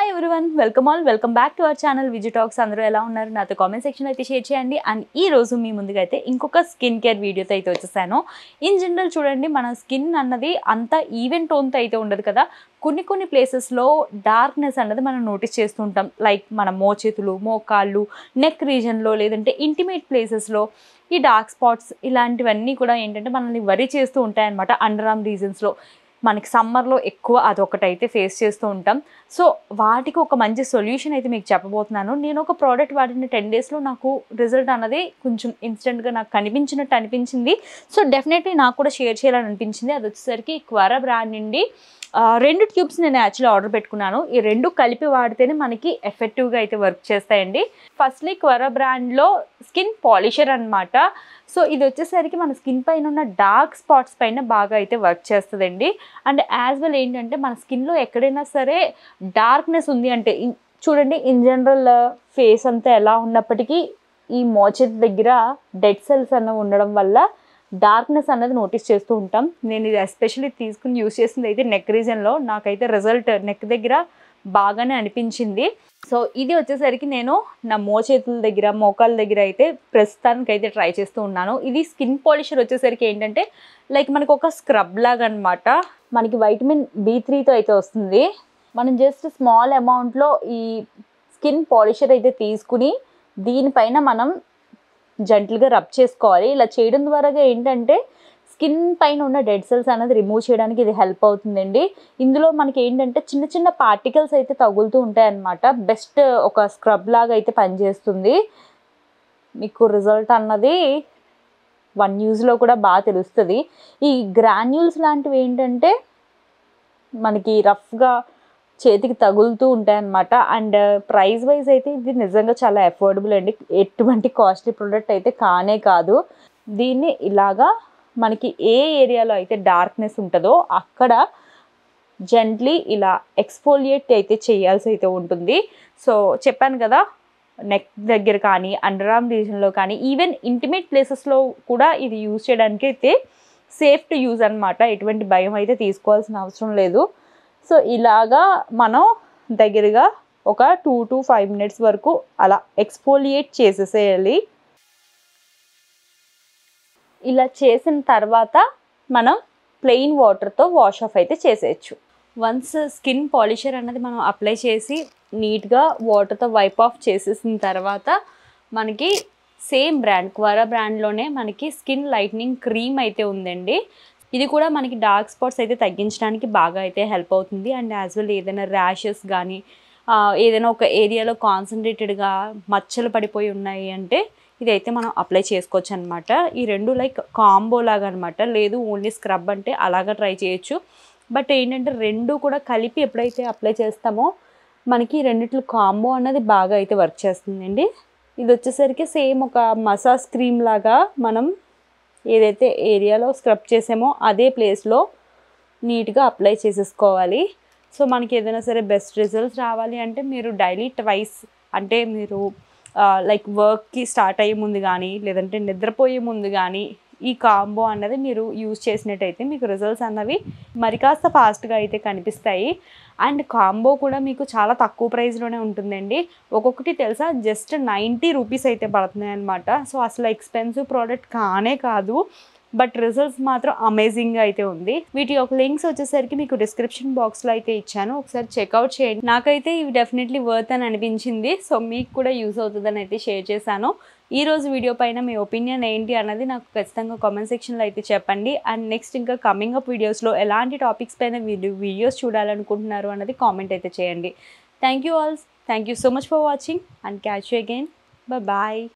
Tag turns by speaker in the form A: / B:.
A: everyone welcome all welcome back to our channel Vijay talks అందరూ ఎలా ఉన్నారు నాతో కామెంట్ సెక్షన్ అయితే షేర్ చేయండి అండ్ ఈ రోజు మీ ముందుగా అయితే ఇంకొక స్కిన్ కేర్ వీడియోతో అయితే వచ్చేసాను ఇన్ జనరల్ చూడండి మన స్కిన్ అన్నది అంత ఈవెన్ టోన్తో అయితే ఉండదు కదా కొన్ని కొన్ని ప్లేసెస్లో డార్క్నెస్ అన్నది మనం నోటీస్ చేస్తుంటాం లైక్ మన మోచేతులు మోకాళ్ళు నెక్ రీజన్లో లేదంటే ఇంటిమేట్ ప్లేసెస్లో ఈ డార్క్ స్పాట్స్ ఇలాంటివన్నీ కూడా ఏంటంటే మనల్ని వరి చేస్తూ ఉంటాయన్నమాట అండర్ ఆర్మ్ రీజన్స్లో మనకి సమ్మర్లో ఎక్కువ అదొకటైతే ఫేస్ చేస్తూ ఉంటాం సో వాటికి ఒక మంచి సొల్యూషన్ అయితే మీకు చెప్పబోతున్నాను నేను ఒక ప్రోడక్ట్ వాడిన టెన్ డేస్లో నాకు రిజల్ట్ అన్నది కొంచెం ఇన్స్టెంట్గా నాకు కనిపించినట్టు అనిపించింది సో డెఫినెట్లీ నాకు కూడా షేర్ చేయాలని అనిపించింది అది వచ్చేసరికి క్వరా బ్రాండ్ నుండి ఆ, రెండు ట్యూబ్స్ నేను యాక్చువల్లీ ఆర్డర్ పెట్టుకున్నాను ఈ రెండు కలిపి వాడితేనే మనకి ఎఫెక్టివ్గా అయితే వర్క్ చేస్తాయండి ఫస్ట్లీ క్వరా బ్రాండ్లో స్కిన్ పాలిషర్ అన్నమాట సో ఇది వచ్చేసరికి మన స్కిన్ పైన ఉన్న డార్క్ స్పాట్స్ పైన బాగా అయితే వర్క్ చేస్తుందండి అండ్ యాజ్ వెల్ ఏంటంటే మన స్కిన్లో ఎక్కడైనా సరే డార్క్నెస్ ఉంది అంటే ఇన్- చూడండి ఇన్ జనరల్ ఫేస్ అంతా ఎలా ఉన్నప్పటికీ ఈ మోచేతి దగ్గర డెడ్ సెల్స్ అన్నవి ఉండడం వల్ల డార్క్నెస్ అన్నది నోటీస్ చేస్తూ ఉంటాం నేను ఇది ఎస్పెషల్లీ తీసుకుని యూస్ చేసింది అయితే నెక్ రీజన్లో నాకైతే రిజల్ట్ నెక్ దగ్గర బాగానే అనిపించింది సో ఇది వచ్చేసరికి నేను నా మోచేతుల దగ్గర మోకాళ్ళ దగ్గర అయితే ప్రస్తుతానికి అయితే ట్రై చేస్తూ ఉన్నాను ఇది స్కిన్ పాలిషర్ వచ్చేసరికి ఏంటంటే లైక్ మనకు ఒక స్క్రబ్ లాగా అనమాట మనకి వైటమిన్ బి త్రీతో అయితే వస్తుంది మనం జస్ట్ స్మాల్ అమౌంట్లో ఈ స్కిన్ పాలిషర్ అయితే తీసుకుని దీనిపైన మనం జంటల్గా రబ్ చేసుకోవాలి ఇలా చేయడం ద్వారా ఏంటంటే స్కిన్ పైన ఉన్న డెడ్ సెల్స్ అనేది రిమూవ్ చేయడానికి ఇది హెల్ప్ అవుతుందండి ఇందులో మనకి ఏంటంటే చిన్న చిన్న పార్టికల్స్ అయితే తగులుతూ ఉంటాయి అన్నమాట బెస్ట్ ఒక స్క్రబ్ లాగా అయితే పనిచేస్తుంది మీకు రిజల్ట్ అన్నది వన్ యూజ్లో కూడా బాగా తెలుస్తుంది ఈ గ్రాన్యూల్స్ లాంటివి ఏంటంటే మనకి రఫ్గా చేతికి తగులుతూ ఉంటాయి అన్నమాట అండ్ ప్రైస్ వైజ్ అయితే ఇది నిజంగా చాలా అఫోర్డబుల్ అండి ఎటువంటి కాస్ట్లీ ప్రోడక్ట్ అయితే కానే కాదు దీన్ని ఇలాగా మనకి ఏ ఏరియాలో అయితే డార్క్నెస్ ఉంటుందో అక్కడ జెంట్లీ ఇలా ఎక్స్ఫోలియేట్ అయితే చేయాల్సి అయితే ఉంటుంది సో చెప్పాను కదా నెక్ దగ్గర కానీ అండర్ ఆర్మ్ రీజన్లో కానీ ఈవెన్ ఇంటిమేట్ ప్లేసెస్లో కూడా ఇది యూజ్ చేయడానికి అయితే సేఫ్ టు యూజ్ అనమాట ఎటువంటి భయం అయితే తీసుకోవాల్సిన అవసరం లేదు సో ఇలాగా మనం దగ్గరగా ఒక టూ టు ఫైవ్ మినిట్స్ వరకు అలా ఎక్స్ఫోలియేట్ చేసేసేయాలి ఇలా చేసిన తర్వాత మనం ప్లెయిన్ వాటర్తో వాష్ ఆఫ్ అయితే చేసేయచ్చు వన్స్ స్కిన్ పాలిషర్ అన్నది మనం అప్లై చేసి నీట్గా వాటర్తో వైప్ ఆఫ్ చేసేసిన తర్వాత మనకి సేమ్ బ్రాండ్ క్వరా బ్రాండ్లోనే మనకి స్కిన్ లైట్నింగ్ క్రీమ్ అయితే ఉందండి ఇది కూడా మనకి డార్క్ స్పాట్స్ అయితే తగ్గించడానికి బాగా అయితే హెల్ప్ అవుతుంది అండ్ యాజ్ వెల్ ఏదైనా ర్యాషెస్ కానీ ఆ, ఏదైనా ఒక ఏరియాలో కాన్సన్ట్రేటెడ్గా మచ్చలు పడిపోయి ఉన్నాయి అంటే ఇదైతే మనం అప్లై చేసుకోవచ్చు అనమాట ఈ రెండు లైక్ కాంబో లాగా అనమాట లేదు ఓన్లీ స్క్రబ్ అంటే అలాగా ట్రై చేయొచ్చు బట్ ఏంటంటే రెండు కూడా కలిపి ఎప్పుడైతే అప్లై చేస్తామో మనకి రెండిట్లో కాంబో అన్నది బాగా అయితే వర్క్ చేస్తుందండి ఇది వచ్చేసరికి సేమ్ ఒక మసాజ్ క్రీమ్ లాగా మనం ఏదైతే ఏరియాలో స్క్రబ్ చేసామో అదే ప్లేస్లో నీట్గా అప్లై చేసేసుకోవాలి సో మనకి ఏదైనా సరే బెస్ట్ రిజల్ట్స్ రావాలి అంటే మీరు డైలీ ట్వైస్ అంటే మీరు లైక్ వర్క్కి స్టార్ట్ అయ్యే ముందు కానీ లేదంటే నిద్రపోయే ముందు కానీ ఈ కాంబో అన్నది మీరు యూజ్ చేసినట్టయితే మీకు రిజల్ట్స్ అన్నవి మరి కాస్త ఫాస్ట్గా అయితే కనిపిస్తాయి అండ్ కాంబో కూడా మీకు చాలా తక్కువ ప్రైస్లోనే ఉంటుందండి ఒక్కొక్కటి తెలుసా జస్ట్ నైంటీ రూపీస్ అయితే పడుతున్నాయి అనమాట సో అసలు ఎక్స్పెన్సివ్ ప్రోడక్ట్ కానే కాదు బట్ రిజల్ట్స్ మాత్రం అమేజింగ్గా అయితే ఉంది వీటి యొక్క లింక్స్ వచ్చేసరికి మీకు డిస్క్రిప్షన్ బాక్స్లో అయితే ఇచ్చాను ఒకసారి చెక్అవుట్ చేయండి నాకైతే ఇవి డెఫినెట్లీ వర్త్ అని అనిపించింది సో మీకు కూడా యూస్ అవుతుందని అయితే షేర్ చేశాను ఈ రోజు వీడియో పైన మీ ఒపీనియన్ ఏంటి అన్నది నాకు ఖచ్చితంగా కామెంట్ సెక్షన్లో అయితే చెప్పండి అండ్ నెక్స్ట్ ఇంకా కమింగ్ అప్ వీడియోస్లో ఎలాంటి టాపిక్స్ పైన వీడియో వీడియోస్ చూడాలనుకుంటున్నారు అన్నది కామెంట్ అయితే చేయండి thank you all thank you so much for watching and catch you again bye